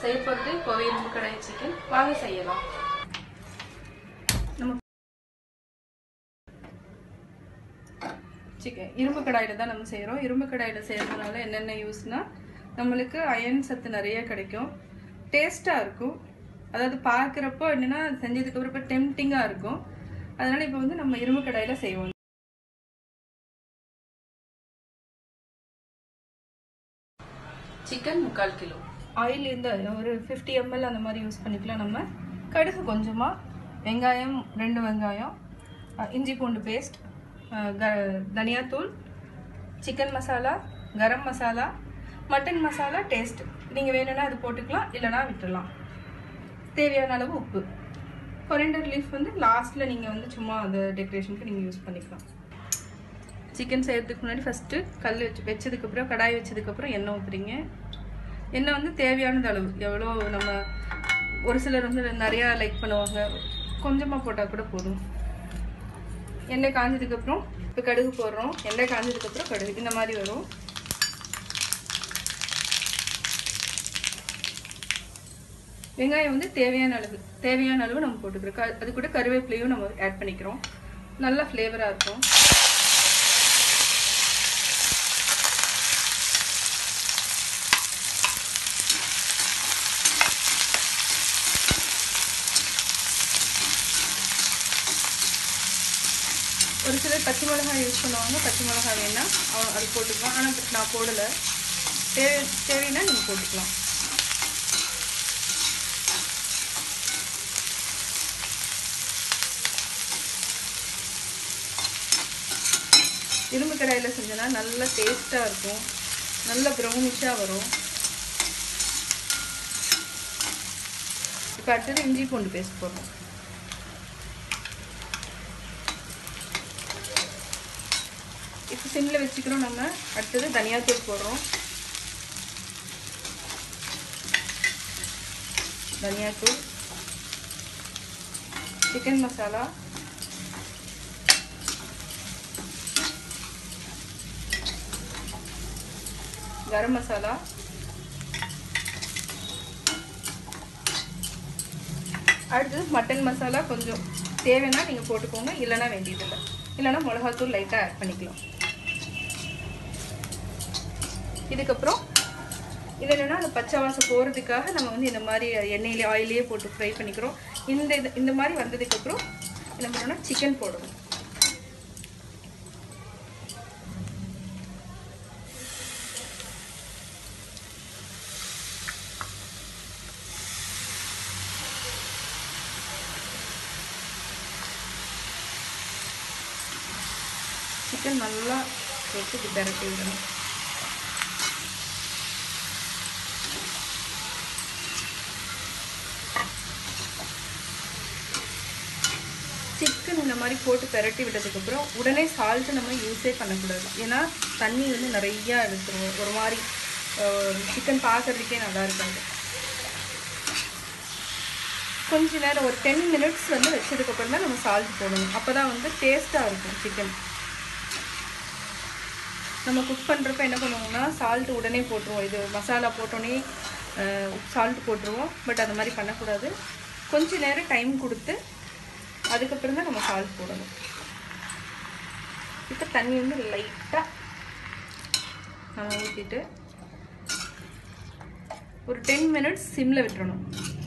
செய்ய போகிறது கோவை இரும்பு கடாய் சிக்கன் வாங்க செய்யலாம் நம்ம சிக்கன் இரும்பு கடாயில் தான் நம்ம செய்கிறோம் இரும்பு கடாயில் செய்கிறதுனால என்னென்ன யூஸ்னால் நம்மளுக்கு அயன் சத்து நிறைய கிடைக்கும் டேஸ்ட்டாக இருக்கும் அதாவது பார்க்குறப்போ என்னென்னா செஞ்சதுக்கப்புறம் இப்போ டெம்டிங்காக இருக்கும் அதனால் இப்போ வந்து நம்ம இரும்பு கடாயில் செய்வோம் சிக்கன் முக்கால் கிலோ ஆயில் இந்த ஒரு ஃபிஃப்டி எம்எல் அந்த மாதிரி யூஸ் பண்ணிக்கலாம் நம்ம கடுகு கொஞ்சமாக வெங்காயம் ரெண்டு வெங்காயம் அஹ் இஞ்சி பூண்டு பேஸ்ட் தனியாத்தூள் chicken masala garam masala mutton masala taste நீங்கள் வேணும்னா அது போட்டுக்கலாம் இல்லைனா விட்டுடலாம் தேவையான அளவு உப்பு கொரிண்டர் லீஃப் வந்து லாஸ்ட்டில் நீங்கள் வந்து சும்மா அந்த டெக்கரேஷனுக்கு நீங்கள் யூஸ் பண்ணிக்கலாம் சிக்கன் செய்கிறதுக்கு முன்னாடி ஃபஸ்ட்டு கல் வச்சு வச்சதுக்கப்புறம் கடாய் வச்சதுக்கப்புறம் எண்ணெய் ஊற்றுறீங்க எண்ணெய் வந்து தேவையானது அளவு எவ்வளோ நம்ம ஒரு சிலர் வந்து நிறையா லைக் பண்ணுவாங்க கொஞ்சமாக போட்டால் கூட போதும் எண்ணெய் காஞ்சதுக்கப்புறம் இப்போ கடுகு போடுறோம் எண்ணெய் காஞ்சதுக்கப்புறம் கடுகு இந்த மாதிரி வரும் வெங்காயம் வந்து தேவையான அளவு தேவையான அளவு நம்ம போட்டுக்கிறோம் க- அது கூட கருவேப்பிலையும் நம்ம ஆட் பண்ணிக்கிறோம் நல்லா ஃப்ளேவராக இருக்கும் ஒரு சிலர் பச்சை மிளகாய் யூஸ் பண்ணுவாங்க பச்சை மிளகாய் வேணா அவ- அது போட்டுக்கலாம் ஆனால் நான் போடலை தேவை தேவைன்னா நீங்கள் போட்டுக்கலாம் இரும்பு கடாயில் செஞ்சோன்னா நல்ல டேஸ்ட்டாக இருக்கும் நல்ல ப்ரௌனிஷாக வரும் இப்போ அடுத்தது இஞ்சி பூண்டு பேஸ்ட் போடுறோம் இப்போ சிம்மில் வச்சுக்கிறோம் நம்ம அடுத்தது தனியாத்தூள் போடுறோம் தனியாத்தூள் சிக்கன் மசாலா கரம் மசாலா அடுத்தது மட்டன் மசாலா கொஞ்சம் தேவைன்னா நீங்கள் போட்டுக்கோங்க இல்லைன்னா வேண்டியதில்லை இல்லைன்னா மிளகாத்தூள் லைட்டாக ஆட் பண்ணிக்கலாம் இதுக்கப்புறம் இது என்னென்னா அந்த பச்சை வாசம் போகிறதுக்காக நம்ம வந்து இந்த மாதிரி எண்ணெயிலே ஆயிலே போட்டு ஃப்ரை பண்ணிக்கிறோம் இந்த இது இந்த மாதிரி வந்ததுக்கப்புறம் என்ன பண்ணணும்னா சிக்கன் போடணும் சிக்கன் நல்லா போட்டு இப்படி திரட்டி விடணும் சிக்கன் இந்த மாதிரி போட்டு பெரட்டி விட்டதுக்கப்புறம் உடனே சால்ட்டு நம்ம யூஸே பண்ணக்கூடாது ஏன்னா தண்ணி வந்து நிறையா எடுத்துரும் ஒரு மாதிரி சிக்கன் பார்க்கறதுக்கே நல்லா இருக்காது கொஞ்ச நேரம் ஒரு டென் மினிட்ஸ் வந்து வச்சதுக்கப்புறம் தான் நம்ம சால்ட் போடணும் அப்போ தான் வந்து டேஸ்ட்டாக இருக்கும் சிக்கன் நம்ம குக் பண்ணுறப்ப என்ன பண்ணுவோம்னா சால்ட் உடனே போட்டுருவோம் இது மசாலா போட்டோன்னே சால்ட் போட்டுருவோம் பட் அந்த மாதிரி பண்ணக்கூடாது கொஞ்ச நேரம் டைம் கொடுத்து அதுக்கப்புறம் தான் நம்ம சால்ட் போடணும் இப்போ தண்ணி வந்து லைட்டாக நம்ம ஊற்றிட்டு ஒரு டென் மினிட்ஸ் சிம்மில் விட்டுறணும்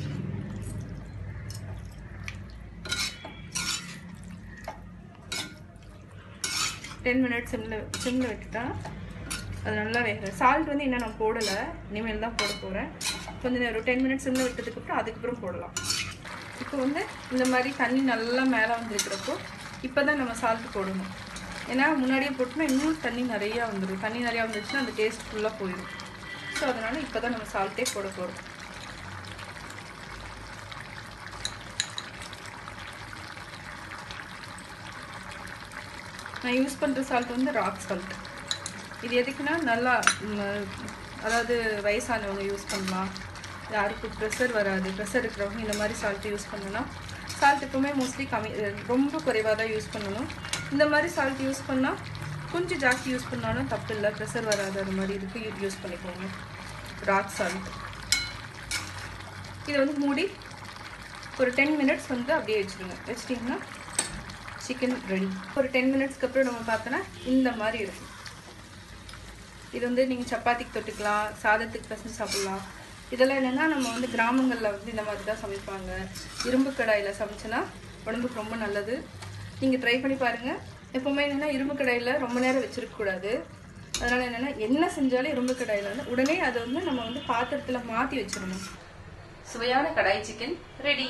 டென் மினிட்ஸ் சிம்மில் சிம்மில் விட்டுட்டா அது நல்லா வேக சால்ட் வந்து இன்னும் நான் போடலை இனிமேல் தான் போட போகிறேன் கொஞ்ச நேரம் டென் மினிட்ஸ் சிம்மில் விட்டதுக்கப்புறம் அதுக்கப்புறம் போடலாம் இப்போ வந்து இந்த மாதிரி தண்ணி நல்லா மேலே வந்துருக்கிறப்போ இப்போ தான் நம்ம சால்ட் போடணும் ஏன்னா முன்னாடியே போட்டோம்னா இன்னும் தண்ணி நிறையா வந்துடும் தண்ணி நிறையா வந்துருச்சுன்னா அந்த டேஸ்ட் ஃபுல்லாக போயிடும் ஸோ அதனால் இப்போ தான் நம்ம சால்ட்டே போட போகிறோம் நான் யூஸ் பண்ணுற சால்ட் வந்து ராக் சால்ட் இது எதுக்குன்னா நல்லா ம், அதாவது வயசானவங்க யூஸ் பண்ணலாம் யாருக்கு ப்ரெஷர் வராது ப்ரெஷர் இருக்கிறவங்க இந்த மாதிரி சால்ட் யூஸ் பண்ணலாம் சால்ட் எப்பவுமே மோஸ்ட்லி கம்மி அஹ், ரொம்ப குறைவாக தான் யூஸ் பண்ணணும் இந்த மாதிரி சால்ட் யூஸ் பண்ணால் கொஞ்சம் ஜாஸ்தி யூஸ் பண்ணாலும் தப்பு இல்லை ப்ரெஷர் வராது அது மாதிரி இதுக்கு யூஸ் பண்ணிக்கோங்க ராக் சால்ட் இதை வந்து மூடி ஒரு டென் மினிட்ஸ் வந்து அப்படியே வச்சுருங்க வச்சிட்டிங்கன்னா சிக்கன் ரெடி ஒரு டென் மினிட்ஸ்க்கு அப்புறம் நம்ம பார்த்தோன்னா இந்த மாதிரி இருக்கும் இது வந்து நீங்கள் சப்பாத்திக்கு தொட்டுக்கலாம் சாதத்துக்கு பசங்க சாப்பிட்லாம் இதெல்லாம் என்னென்னா நம்ம வந்து கிராமங்களில் வந்து இந்த மாதிரி தான் சமைப்பாங்க இரும்பு கடாயில் சமைச்சோன்னா உடம்புக்கு ரொம்ப நல்லது நீங்கள் ட்ரை பண்ணி பாருங்கள் எப்போவுமே என்னென்னா இரும்பு கடாயில் ரொம்ப நேரம் வச்சிருக்கக்கூடாது அதனால் என்னென்னா என்ன செஞ்சாலும் இரும்பு கடாயில் வந்து உடனே அதை வந்து நம்ம வந்து பாத்திரத்தில் மாற்றி வச்சிடணும் சுவையான கடாய் சிக்கன் ரெடி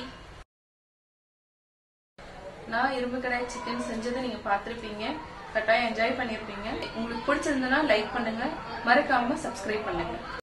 நான் இரும்பு கடாய் சிக்கன் செஞ்சதை நீங்கள் பார்த்துருப்பீங்க கட்டாயம் என்ஜாய் பண்ணியிருப்பீங்க உங்களுக்கு பிடிச்சிருந்தனா லைக் பண்ணுங்க மறக்காம சப்ஸ்கிரைப் பண்ணுங்க